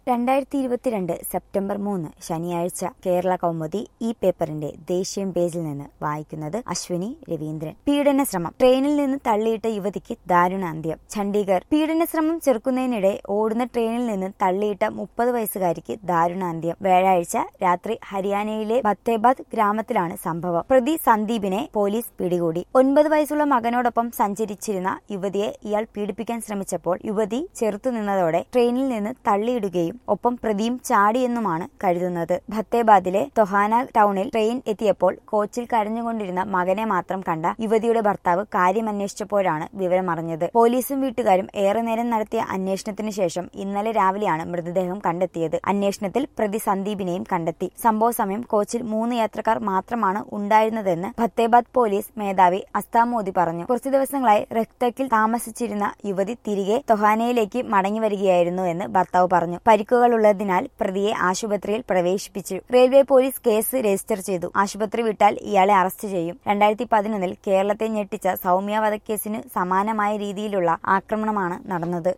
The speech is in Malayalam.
രണ്ടായിരത്തി ഇരുപത്തിരണ്ട് സെപ്റ്റംബർ മൂന്ന് ശനിയാഴ്ച കേരള കൗമുദി ഈ പേപ്പറിന്റെ ദേശീയ പേജിൽ നിന്ന് വായിക്കുന്നത് അശ്വിനി രവീന്ദ്രൻ പീഡന ശ്രമം ട്രെയിനിൽ നിന്ന് തള്ളിയിട്ട യുവതിക്ക് ദാരുണ അന്ത്യം ചണ്ഡീഗഡ് പീഡന ശ്രമം ചെറുക്കുന്നതിനിടെ ഓടുന്ന ട്രെയിനിൽ നിന്ന് തള്ളിയിട്ട മുപ്പത് വയസ്സുകാരിക്ക് ദാരുണ അന്ത്യം വ്യാഴാഴ്ച രാത്രി ഹരിയാനയിലെ ബത്തേബാദ് ഗ്രാമത്തിലാണ് സംഭവം പ്രതി സന്ദീപിനെ പോലീസ് പിടികൂടി ഒൻപത് വയസ്സുള്ള മകനോടൊപ്പം സഞ്ചരിച്ചിരുന്ന യുവതിയെ ഇയാൾ പീഡിപ്പിക്കാൻ ശ്രമിച്ചപ്പോൾ യുവതി ചെറുത്തുനിന്നതോടെ ട്രെയിനിൽ നിന്ന് തള്ളിയിടുകയും ഒപ്പം പ്രതിയും ചാടിയെന്നുമാണ് കരുതുന്നത് ഭത്തേബാദിലെ തൊഹാന ടൗണിൽ ട്രെയിൻ എത്തിയപ്പോൾ കോച്ചിൽ കരഞ്ഞുകൊണ്ടിരുന്ന മകനെ മാത്രം കണ്ട യുവതിയുടെ ഭർത്താവ് കാര്യമന്വേഷിച്ചപ്പോഴാണ് വിവരമറിഞ്ഞത് പോലീസും വീട്ടുകാരും ഏറെ നേരം നടത്തിയ അന്വേഷണത്തിനു ശേഷം ഇന്നലെ രാവിലെയാണ് മൃതദേഹം കണ്ടെത്തിയത് അന്വേഷണത്തിൽ പ്രതി സന്ദീപിനെയും കണ്ടെത്തി സംഭവ സമയം കോച്ചിൽ മൂന്ന് യാത്രക്കാർ മാത്രമാണ് ഉണ്ടായിരുന്നതെന്ന് ഭത്തേബാദ് പോലീസ് മേധാവി അസ്താമോദി പറഞ്ഞു കുറച്ചു ദിവസങ്ങളായി റെക്തക്കിൽ താമസിച്ചിരുന്ന യുവതി തിരികെ തൊഹാനയിലേക്ക് മടങ്ങി വരികയായിരുന്നു എന്ന് ഭർത്താവ് പറഞ്ഞു പരിക്കുകളുള്ളതിനാൽ പ്രതിയെ ആശുപത്രിയിൽ പ്രവേശിപ്പിച്ചു റെയിൽവേ പോലീസ് കേസ് രജിസ്റ്റർ ചെയ്തു ആശുപത്രി വിട്ടാൽ ഇയാളെ അറസ്റ്റ് ചെയ്യും രണ്ടായിരത്തി പതിനൊന്നിൽ കേരളത്തെ ഞെട്ടിച്ച സൗമ്യ വധക്കേസിന് സമാനമായ രീതിയിലുള്ള ആക്രമണമാണ് നടന്നത്